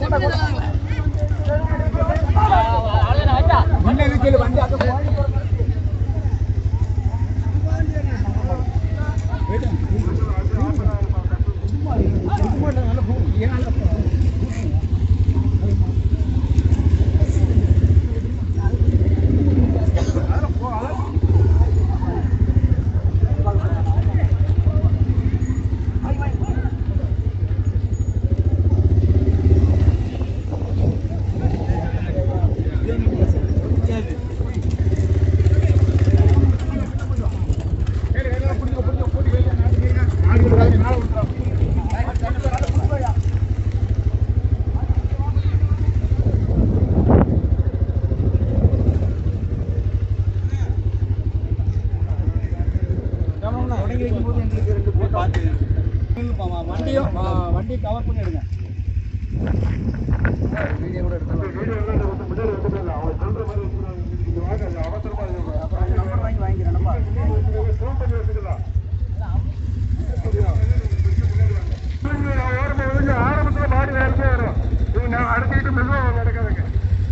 வண்டியும் வண்டி கவர் பண்ணி எடுங்க வீடியோ கூட நம்பர் வாங்கி வாங்கிக்கிறேன் நம்ம ஆரம்பத்துல மாடி வேலைக்கே வரும் நீங்க அடுத்துக்கிட்டு மெதுவாக நடக்காதுங்க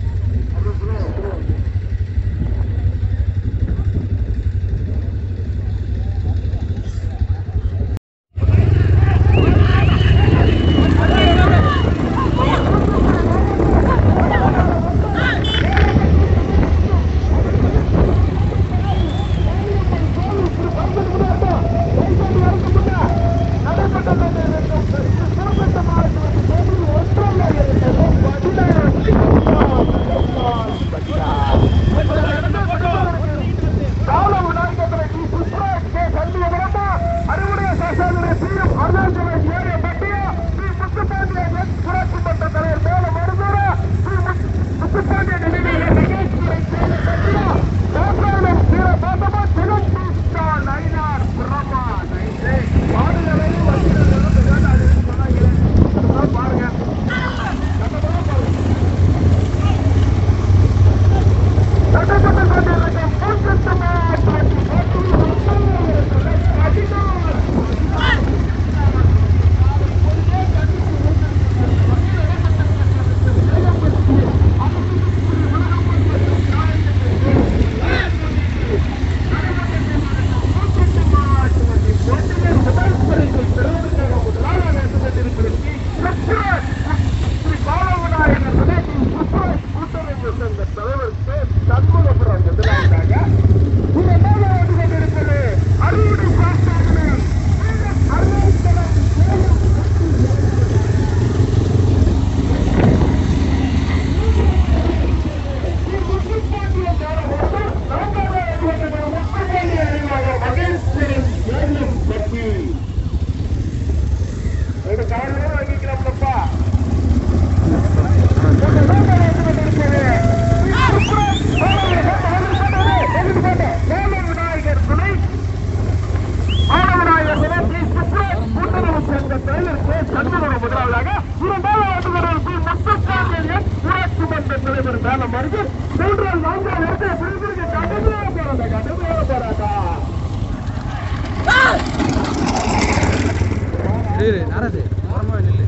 நாரது ஓரமாக நில்லு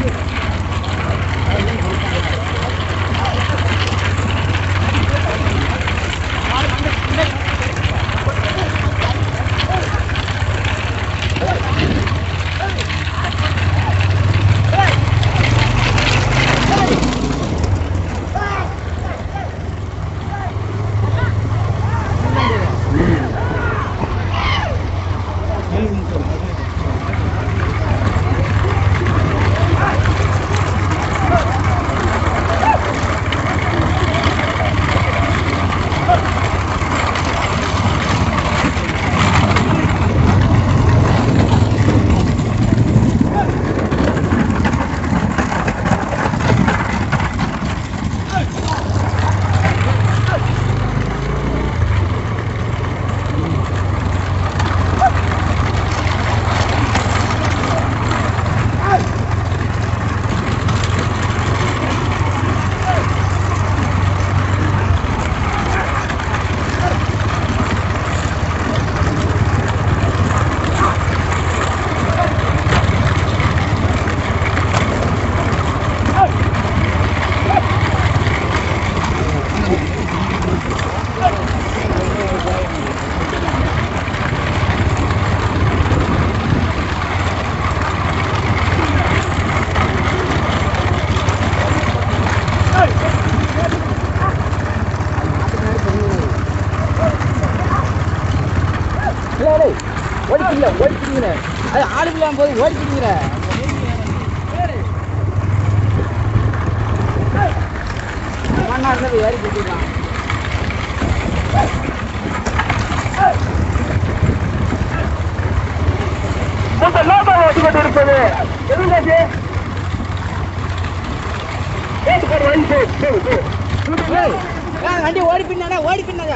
ஆ ஓடிக்கிறீங்க ஓடிக்கிறீங்க அது ஆளுக்கெல்லாம் போய் ஓடிக்கிறீங்க மண்ணா இருந்தது ஏறி போட்டுக்கலாம் இந்த லோகோ ஓட்டி கொண்டிருப்பது எதுங்காச்சு ஏற்றுக்கொண்டு வாங்கி போ, போ, போ. ஏய், ஏய், வண்டி ஓடி பின்னாடா ஓடி பின்னாடா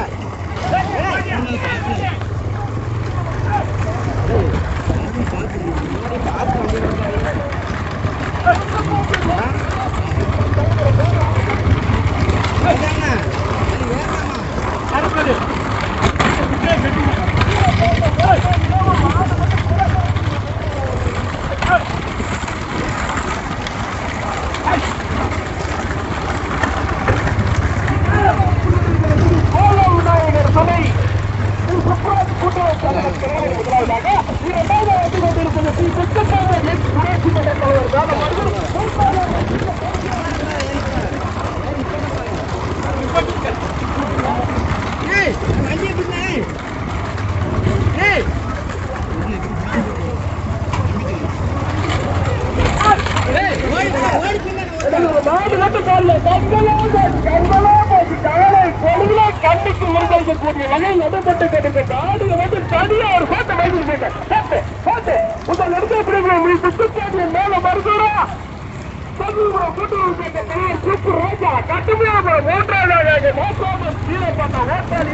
கோல விநாயகர் துணை சுப்ராஜ் கூட்டுறவு கழக தலைவர் முதலாவதாக இரண்டாவது வந்து கொண்டிருப்பது ஸ்ரீ கிருஷ்ணசாமி எஸ். ஊராட்சி மன்ற தலைவர் தானம் அவர்கள் ஏய் வண்டியை பின்னா ஏய் ஏய் ஓடி பின்னா ஓடி பின்னா நாடு நட்டு காலில் கண்களாக கண்களாக காலை பொழுதுல கண்ணுக்கு முன்வைக்கக்கூடிய வகையில் நடப்பட்டு கிடக்க நாடு வந்து தனியா ஒரு கோட்டை வைத்திருக்கீங்க போட்டு போட்டு உங்கள் நெருக்கப்படுகிற நீ சுற்றுச்சாட்டிய மேல மருத்துவரா சூப்பர் ரோஜா கட்டுமையாக ஓட்டாளாக நோக்காம கீழே பார்த்த ஓட்டாளி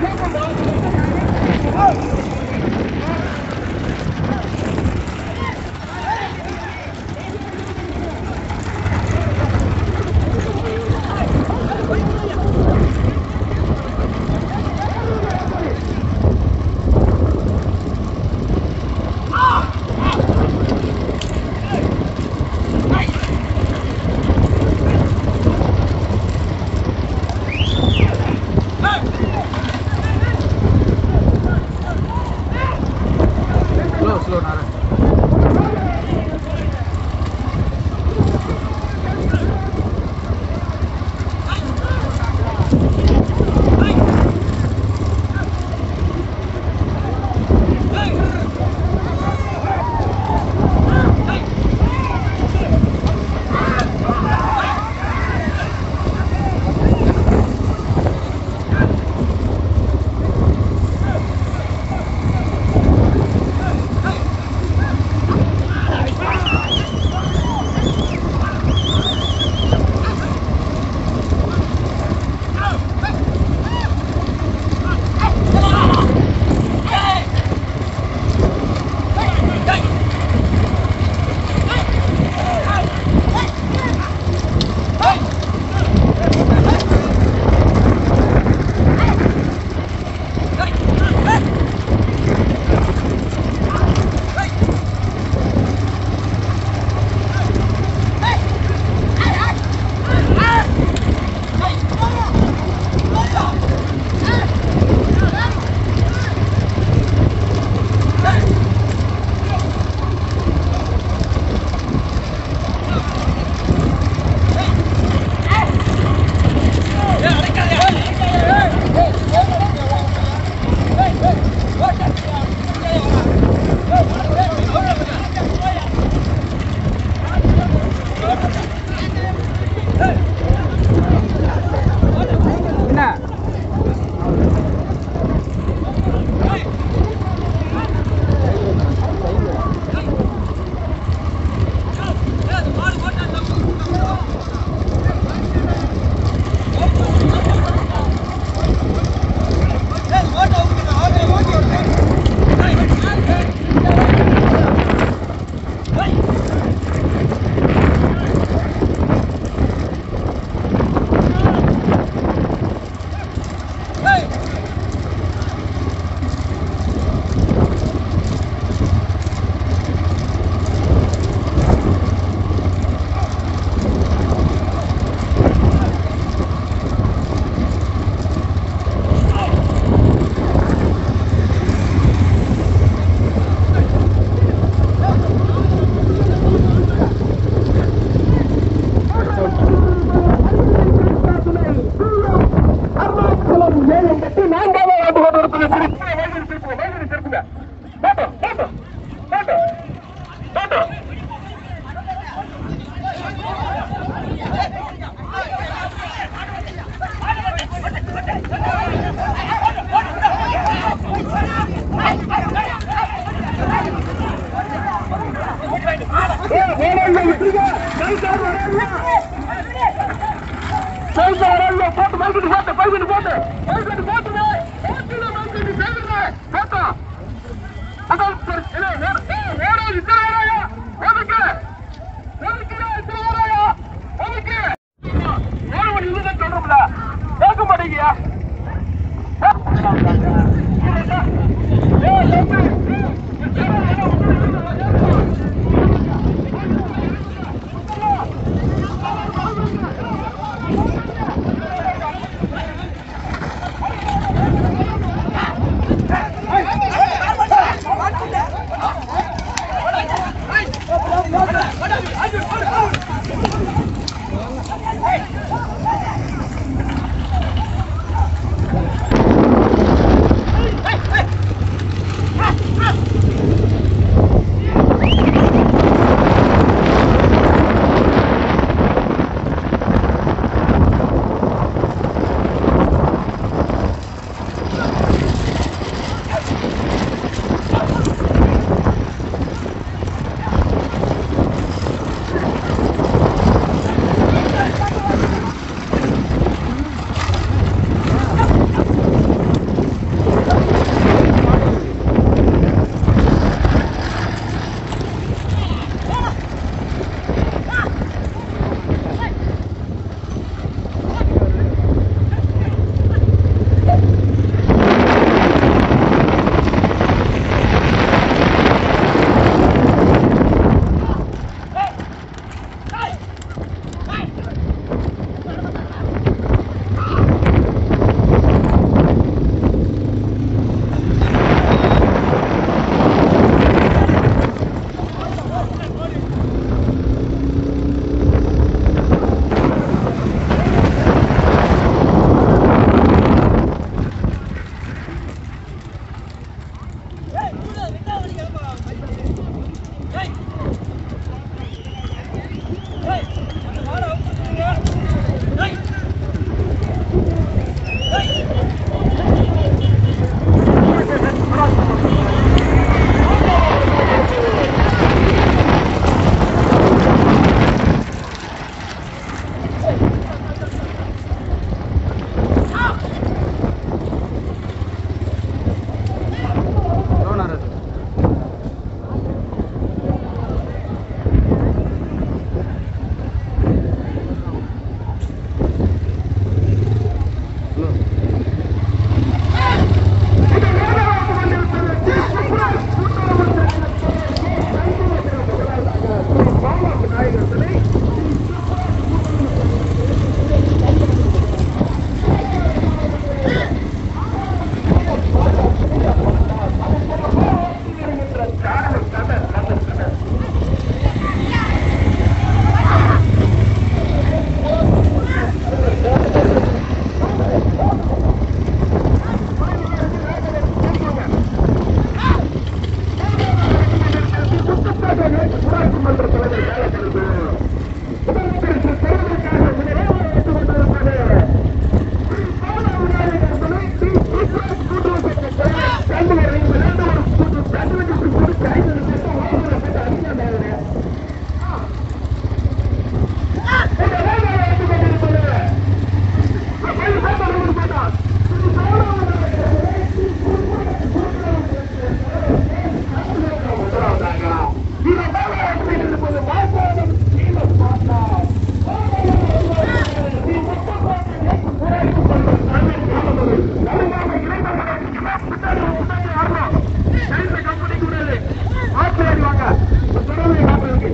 முன்னாடி வரணும் டைம்ல கம்பெனி கூடாது ஆட்சி ஆடி வாங்க ஒரு தொடர்பு காட்டுறதுக்கு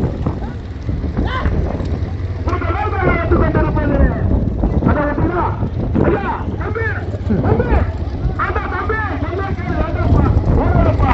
ஒரு தொடர்பு எடுத்துக்கொண்டிருப்பது அதை விட்டுனா ஐயா தம்பி தம்பி ஆண்டா தம்பி நல்லா கேளு வேண்டாப்பா ஓடாதப்பா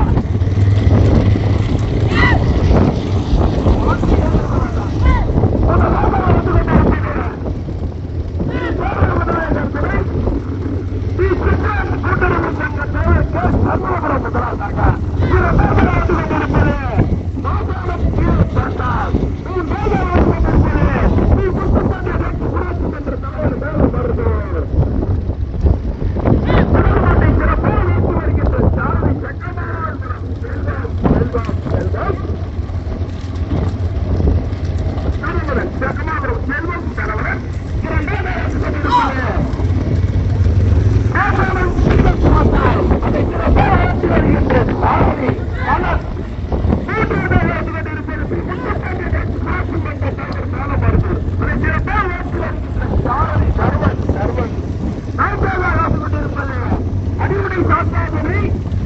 அடிப்படை சாத்தாதனை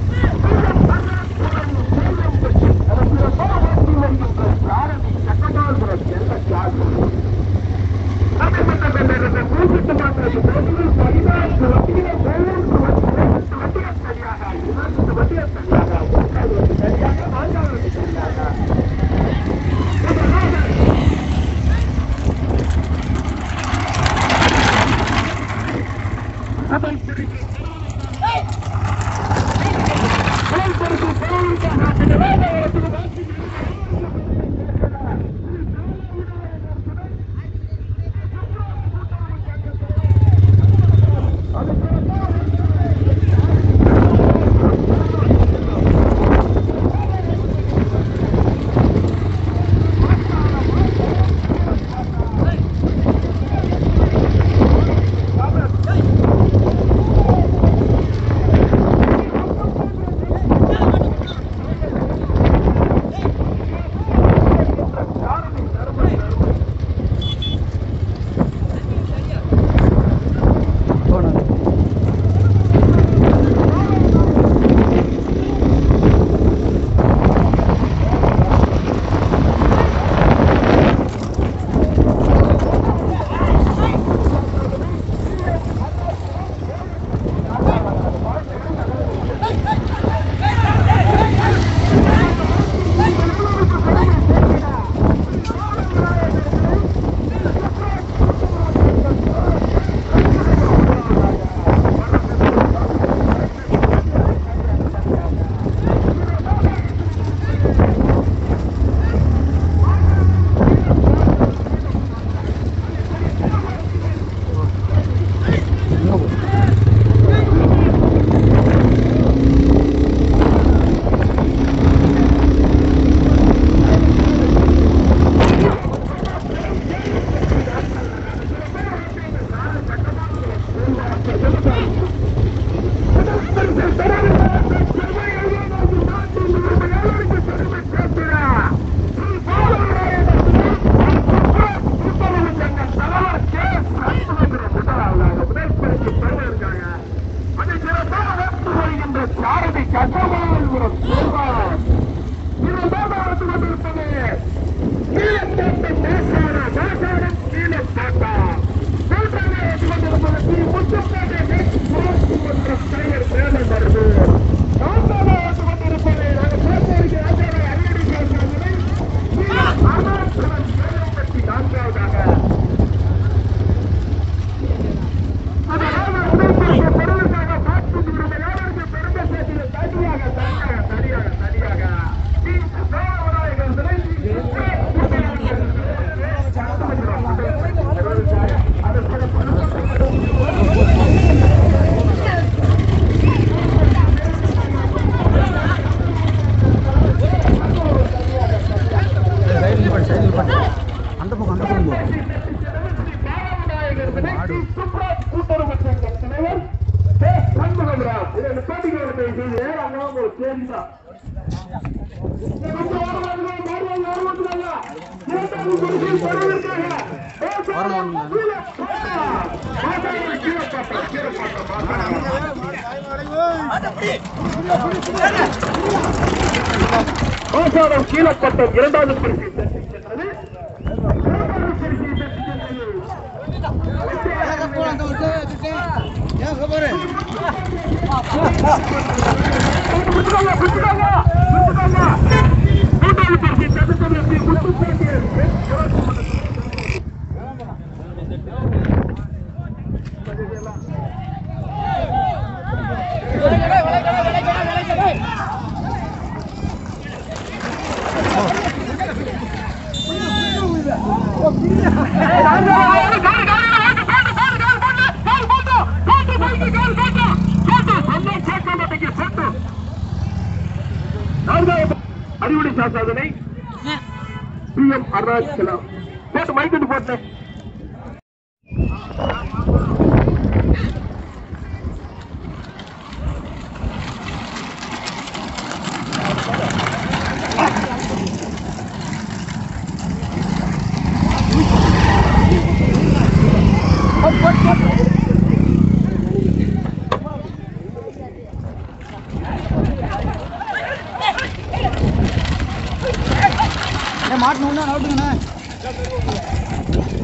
சாரதி கசவால் சொல்வார் இதுதான் நடந்து கொண்டிருப்பது கீழே போட்டு பேசாரா பேசாரம் கீழே போட்டா மூன்றாவது வந்து கொண்டிருப்பது திரு முத்துப்பேட்டை மற்றும் தலைவர் சேலம் வருது நான்காவது வந்து கொண்டிருப்பது நாங்கள் பேசுவதற்கு ராஜாவை அறியடி பேசுவதை அருணாச்சலம் சேலம் பற்றி நான்காவதாக அதனால உடற்பயிற்சி பெறுவதற்காக மாற்று யாருக்கு பெருமை சேர்த்து தனியாக தனியாக தனியாக தனியாக நீ சோழநாயகன் சைடில் பண்ணு சைடில் பண்ணு அந்த பக்கம் அந்த பக்கம் போ கூட்டுறவு சங்க தலைவர் கே. சண்முகம்ராவ். இதை நிப்பாட்டிக்கோங்க தயவு செய்து. ஏன் அங்க வாங்க, ஒரு கேள்விதான். இங்க வந்து ஓடுவாங்க, ஓடுவாங்க, ஓடுவாங்க. இரண்டு ஆசாரம் கீழப்பட்டம் இரண்டாவது பரிசு பெற்றுச் சென்றது. மூன்றாவது பரிசு பெற்றுச் சென்றது. குத்துக்காங்க, குத்துக்காங்க, குத்துக்காங்க. மூன்றாவது பரிசு பெற்றுச் சென்றது. குத்துப்பாண்டியர். அறிவுடை சாசாதனை பி எம் அருணாச்சலம் போட்டு மைக்கெட்டு போட்டேன் மாட்டணும் அவுட்டுங்கண்ணா